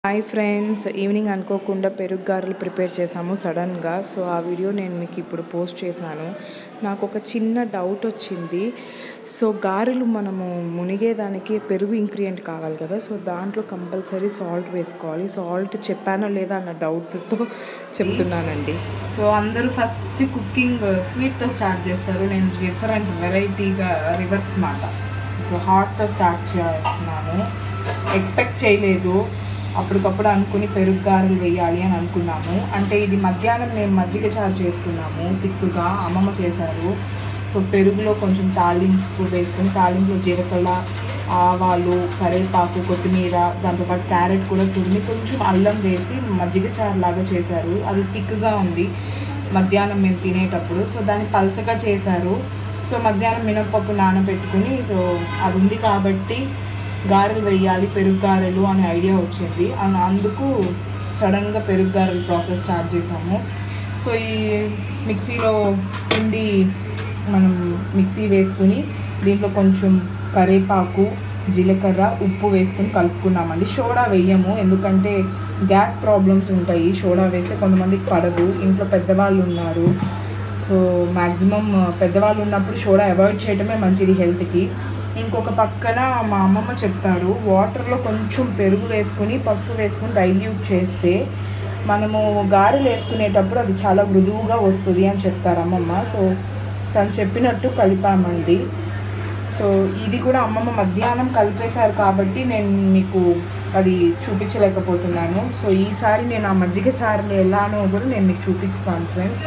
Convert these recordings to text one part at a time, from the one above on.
hi friends evening అనుకోకుండా పెరుగు గారెలు ప్రిపేర్ చేశాము సడన్గా సో ఆ వీడియో నేను మీకు ఇప్పుడు పోస్ట్ చేశాను నాకు ఒక చిన్న డౌట్ వచ్చింది సో గారెలు మనము మునిగేదానికి పెరుగు ఇంగ్రీడియంట్ కావాలి కదా సో దాంట్లో కంపల్సరీ సాల్ట్ వేసుకోవాలి సాల్ట్ చెప్పానో లేదా అన్న డౌట్తో చెప్తున్నానండి సో అందరూ ఫస్ట్ కుకింగ్ స్వీట్తో స్టార్ట్ చేస్తారు నేను డిఫరెంట్ వెరైటీగా రివర్స్ మాట సో హాట్తో స్టార్ట్ చేస్తున్నాను ఎక్స్పెక్ట్ చేయలేదు అప్పటికప్పుడు అనుకుని పెరుగు గారెలు వేయాలి అని అనుకున్నాము అంటే ఇది మధ్యాహ్నం మేము మజ్జిగ చారు చేసుకున్నాము తిక్కుగా అమ్మమ్మ చేశారు సో పెరుగులో కొంచెం తాలింపు వేసుకొని తాలింపులో జీలకర్ర ఆవాలు కరివేపాకు కొత్తిమీర దాంతోపాటు క్యారెట్ కూడా తురిమి కొంచెం అల్లం వేసి మజ్జిగ చారు లాగా చేశారు అది తిక్కుగా ఉంది మధ్యాహ్నం మేము తినేటప్పుడు సో దాన్ని పలసగా చేశారు సో మధ్యాహ్నం మినప్పప్పు నానబెట్టుకుని సో అది ఉంది కాబట్టి గారెలు వేయాలి పెరుగు గారెలు అనే ఐడియా వచ్చింది అన్- అందుకు సడన్గా పెరుగు గారెలు ప్రాసెస్ స్టార్ట్ చేసాము సో ఈ మిక్సీలో పిండి మనం మిక్సీ వేసుకుని దీంట్లో కొంచెం కరివేపాకు జీలకర్ర ఉప్పు వేసుకుని కలుపుకున్నామండి సోడా వేయము ఎందుకంటే గ్యాస్ ప్రాబ్లమ్స్ ఉంటాయి సోడా వేస్తే కొంతమందికి పడదు ఇంట్లో పెద్దవాళ్ళు ఉన్నారు సో మ్యాక్సిమం పెద్దవాళ్ళు ఉన్నప్పుడు సోడా అవాయిడ్ చేయడమే మంచిది హెల్త్కి ఇంకొక పక్కన మా అమ్మమ్మ చెప్తారు వాటర్లో కొంచెం పెరుగు వేసుకుని పసుపు వేసుకుని డైల్యూట్ చేస్తే మనము గారెలు వేసుకునేటప్పుడు అది చాలా మృదువుగా వస్తుంది అని చెప్తారు అమ్మమ్మ సో తను చెప్పినట్టు కలిపామండి సో ఇది కూడా అమ్మమ్మ మధ్యాహ్నం కలిపేశారు కాబట్టి నేను మీకు అది చూపించలేకపోతున్నాను సో ఈసారి నేను ఆ మజ్జిగ చారులు ఎలానో కూడా నేను మీకు చూపిస్తాను ఫ్రెండ్స్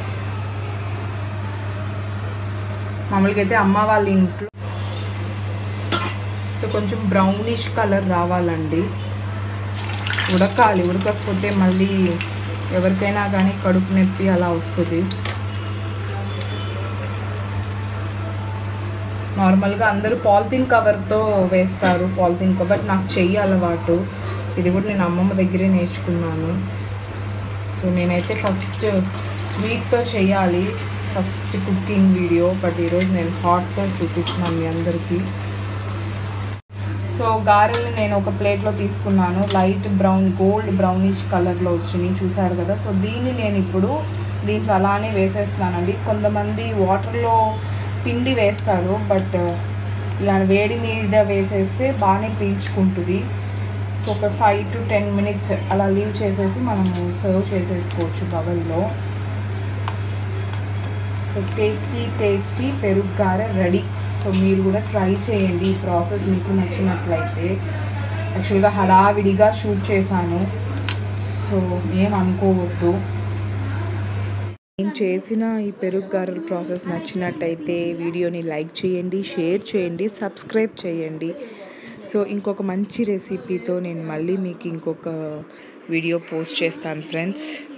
మామూలుగా అయితే అమ్మ వాళ్ళ ఇంట్లో సో కొంచెం బ్రౌనిష్ కలర్ రావాలండి ఉడకాలి ఉడకకపోతే మళ్ళీ ఎవరికైనా కానీ కడుపు నొప్పి అలా వస్తుంది నార్మల్గా అందరూ పాలిథిన్ కవర్తో వేస్తారు పాలిథిన్ కవర్ నాకు చెయ్యి అలవాటు ఇది కూడా నేను అమ్మమ్మ దగ్గరే నేర్చుకున్నాను సో నేనైతే ఫస్ట్ స్వీట్తో చేయాలి ఫస్ట్ కుకింగ్ వీడియో బట్ ఈరోజు నేను హాట్తో చూపిస్తున్నాను మీ అందరికీ సో గారెలు నేను ఒక ప్లేట్లో తీసుకున్నాను లైట్ బ్రౌన్ గోల్డ్ బ్రౌనిష్ కలర్లో వచ్చినాయి చూసారు కదా సో దీన్ని నేను ఇప్పుడు దీంట్లో అలానే వేసేస్తున్నానండి కొంతమంది వాటర్లో పిండి వేస్తారు బట్ ఇలా వేడి మీద వేసేస్తే బాగానే పీల్చుకుంటుంది సో ఒక ఫైవ్ టు టెన్ మినిట్స్ అలా లీవ్ చేసేసి మనము సర్వ్ చేసేసుకోవచ్చు బవల్లో సో టేస్టీ టేస్టీ పెరుగు గారె రెడీ సో మీరు కూడా ట్రై చేయండి ఈ ప్రాసెస్ మీకు నచ్చినట్లయితే యాక్చువల్గా హడావిడిగా షూట్ చేశాను సో ఏం అనుకోవద్దు నేను చేసిన ఈ పెరుగు గారెల ప్రాసెస్ నచ్చినట్టయితే వీడియోని లైక్ చేయండి షేర్ చేయండి సబ్స్క్రైబ్ చేయండి సో ఇంకొక మంచి రెసిపీతో నేను మళ్ళీ మీకు ఇంకొక వీడియో పోస్ట్ చేస్తాను ఫ్రెండ్స్